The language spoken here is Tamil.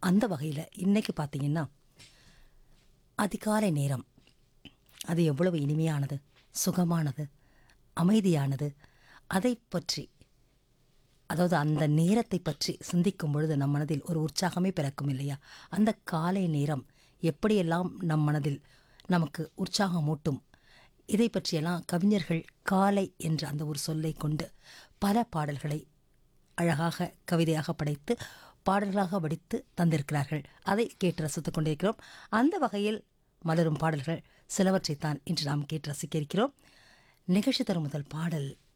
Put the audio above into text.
அந்த வகையில் இன்னைக்கு பார்த்தீங்கன்னா அதிகாலை நேரம் அது எவ்வளவு இனிமையானது சுகமானது அமைதியானது அதை பற்றி அதாவது அந்த நேரத்தை பற்றி சிந்திக்கும் பொழுது நம் மனதில் ஒரு உற்சாகமே பிறக்கும் இல்லையா அந்த காலை நேரம் எப்படியெல்லாம் நம் மனதில் நமக்கு உற்சாகமூட்டும் இதை பற்றியெல்லாம் கவிஞர்கள் காலை என்ற அந்த ஒரு சொல்லை கொண்டு பல பாடல்களை அழகாக கவிதையாக படைத்து பாடல்களாக வடித்து தந்திருக்கிறார்கள் அதை கேட்டு ரசித்துக் கொண்டிருக்கிறோம் அந்த வகையில் மலரும் பாடல்கள் சிலவற்றைத்தான் இன்று நாம் கேட்டு ரசிக்க இருக்கிறோம் நிகழ்ச்சி தரும் முதல் பாடல்